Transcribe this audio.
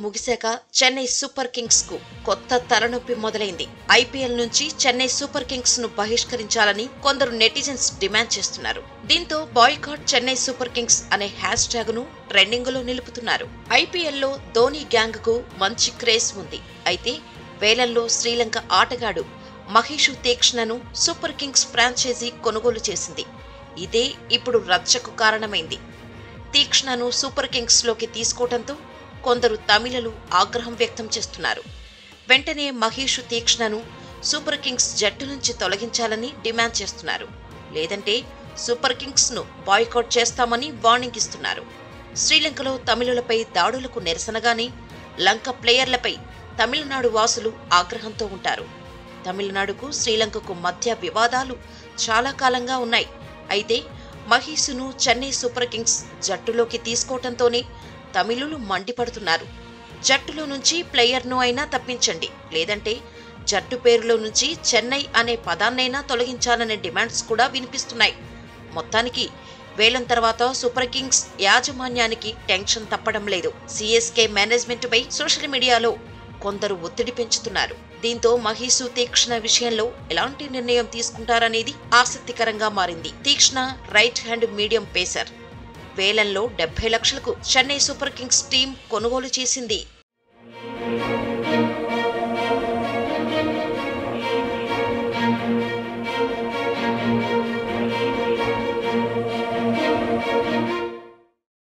ముగిశాక Chennai super Kings కు కొత్త తలనొప్పి మొదలైంది ఐపీఎల్ నుంచి చెన్నై సూపర్ కింగ్స్ ను బహిష్కరించాలని కొందరు నెటిజన్స్ డిమాండ్ చేస్తున్నారు దీంతో బాయ్కాట్ చెన్నై సూపర్ కింగ్స్ అనే హ్యాష్ ట్యాగ్ ను ట్రెండింగ్ లో నిలుపుతున్నారు ఐపీఎల్ లో ధోని గ్యాంగ్ కు మంచి క్రేజ్ ఉంది అయితే వేలంలో శ్రీలంక ఆటగాడు మహేషు తీక్ష్ణను సూపర్ కింగ్స్ ఫ్రాంచైజీ కొనుగోలు చేసింది ఇదే ఇప్పుడు రచ్చకు కారణమైంది తీక్ష్ణను సూపర్ కింగ్స్ లోకి తీసుకోవడంతో కొందరు తమిళలు ఆగ్రహం వ్యక్తం చేస్తున్నారు వెంటనే మహేషు తీక్ష్ణను సూపర్ కింగ్స్ జట్టు నుంచి తొలగించాలని డిమాండ్ చేస్తున్నారు లేదంటే సూపర్ కింగ్స్ ను బాయ్కాట్ చేస్తామని వార్నింగ్ ఇస్తున్నారు శ్రీలంకలో తమిళులపై దాడులకు నిరసనగానే లంక ప్లేయర్లపై తమిళనాడు వాసులు ఆగ్రహంతో ఉంటారు తమిళనాడుకు శ్రీలంకకు మధ్య వివాదాలు చాలా కాలంగా ఉన్నాయి అయితే మహీసును చెన్నై సూపర్ కింగ్స్ జట్టులోకి తీసుకోవటంతోనే తమిళులు మండిపడుతున్నారు జట్టులో నుంచి ప్లేయర్ను అయినా తప్పించండి లేదంటే జట్టు పేరులో నుంచి చెన్నై అనే పదాన్నైనా తొలగించాలనే డిమాండ్స్ కూడా వినిపిస్తున్నాయి మొత్తానికి వేలం తర్వాత సూపర్ కింగ్స్ యాజమాన్యానికి టెన్షన్ తప్పడం లేదు సిఎస్కే మేనేజ్మెంట్ పై సోషల్ మీడియాలో కొందరు ఒత్తిడి పెంచుతున్నారు దీంతో మహీసు తీక్ష్ణ విషయంలో ఎలాంటి నిర్ణయం తీసుకుంటారనేది ఆసక్తికరంగా మారింది Theekshana right hand medium pacer వేలంలో డెబ్బై లక్షలకు చెన్నై సూపర్ కింగ్స్ టీం కొనుగోలు చేసింది